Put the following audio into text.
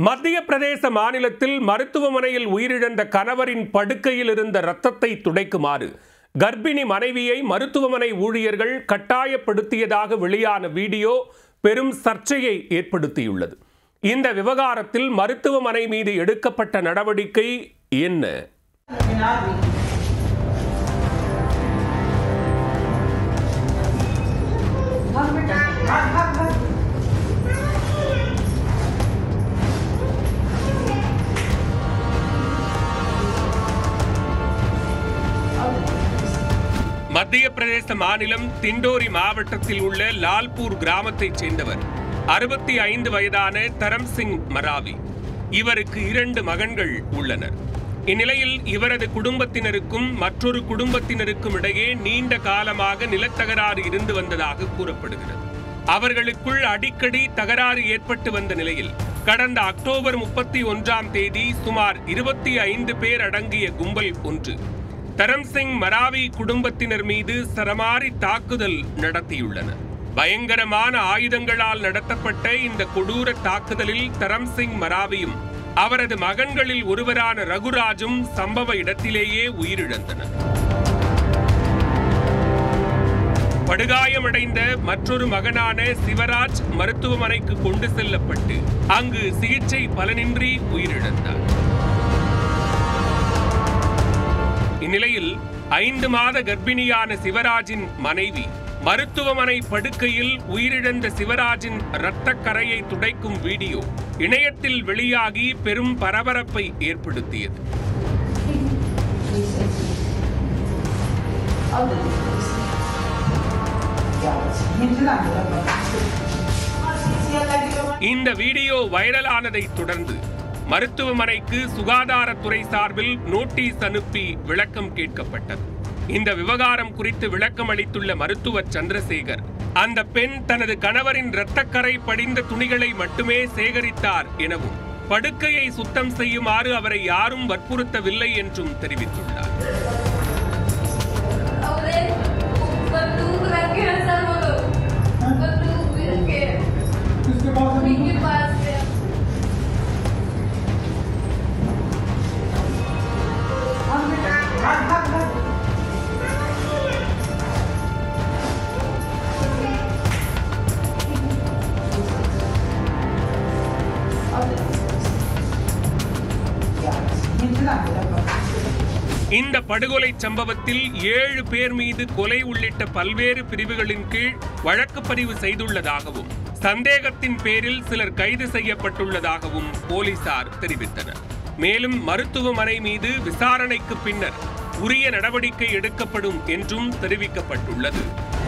மத்திய பிரதேச மாநிலத்தில் மருத்துவமனையில் உயிரிழந்த கணவரின் படுக்கையில் இருந்த இரத்தத்தை துடைக்குமாறு கர்ப்பிணி மனைவியை மருத்துவமனை ஊழியர்கள் கட்டாயப்படுத்தியதாக வெளியான வீடியோ பெரும் சர்ச்சையை ஏற்படுத்தியுள்ளது இந்த விவகாரத்தில் மருத்துவமனை மீது எடுக்கப்பட்ட நடவடிக்கை என்ன மத்திய பிரதேச மாநிலம் திண்டோரி மாவட்டத்தில் உள்ள லால்பூர் கிராமத்தைச் சேர்ந்தவர் அறுபத்தி ஐந்து வயதான தரம் சிங் மராவி இவருக்கு இரண்டு மகன்கள் உள்ளனர் இந்நிலையில் இவரது குடும்பத்தினருக்கும் மற்றொரு குடும்பத்தினருக்கும் இடையே நீண்ட காலமாக நிலத்தகராறு இருந்து வந்ததாக கூறப்படுகிறது அவர்களுக்குள் அடிக்கடி தகராறு ஏற்பட்டு வந்த நிலையில் கடந்த அக்டோபர் முப்பத்தி ஒன்றாம் தேதி சுமார் இருபத்தி ஐந்து பேர் அடங்கிய கும்பல் ஒன்று தரம் சிங் மராவி குடும்பத்தினர் மீது சரமாரி தாக்குதல் நடத்தியுள்ளனர் பயங்கரமான ஆயுதங்களால் நடத்தப்பட்ட இந்த கொடூர தாக்குதலில் தரம் சிங் மராவியும் அவரது மகன்களில் ஒருவரான ரகுராஜும் சம்பவ இடத்திலேயே உயிரிழந்தனர் படுகாயமடைந்த மற்றொரு மகனான சிவராஜ் மருத்துவமனைக்கு கொண்டு செல்லப்பட்டு அங்கு சிகிச்சை பலனின்றி உயிரிழந்தார் இந்நிலையில் ஐந்து மாத கர்ப்பிணியான சிவராஜின் மனைவி மருத்துவமனை படுக்கையில் உயிரிழந்த சிவராஜின் இரத்தக் கரையை துடைக்கும் வீடியோ இணையத்தில் வெளியாகி பெரும் பரபரப்பை ஏற்படுத்தியது இந்த வீடியோ வைரலானதை தொடர்ந்து மருத்துவமனைக்கு சுகாதாரத்துறை சார்பில் நோட்டீஸ் அனுப்பி விளக்கம் கேட்கப்பட்டது இந்த விவகாரம் குறித்து விளக்கம் அளித்துள்ள மருத்துவர் சந்திரசேகர் அந்த பெண் தனது கணவரின் இரத்தக்கரை படிந்த துணிகளை மட்டுமே சேகரித்தார் எனவும் படுக்கையை சுத்தம் செய்யுமாறு அவரை யாரும் வற்புறுத்தவில்லை என்றும் தெரிவித்துள்ளார் बंदूक रख के सर बोलो बंदूक भी रखे उनके पास है இந்த படுகொலை சம்பவத்தில் ஏழு பேர் மீது கொலை உள்ளிட்ட பல்வேறு பிரிவுகளின் கீழ் வழக்கு பதிவு செய்துள்ளதாகவும் சந்தேகத்தின் பேரில் சிலர் கைது செய்யப்பட்டுள்ளதாகவும் போலீசார் தெரிவித்தனர் மேலும் மருத்துவமனை மீது விசாரணைக்கு பின்னர் உரிய நடவடிக்கை எடுக்கப்படும் என்றும் தெரிவிக்கப்பட்டுள்ளது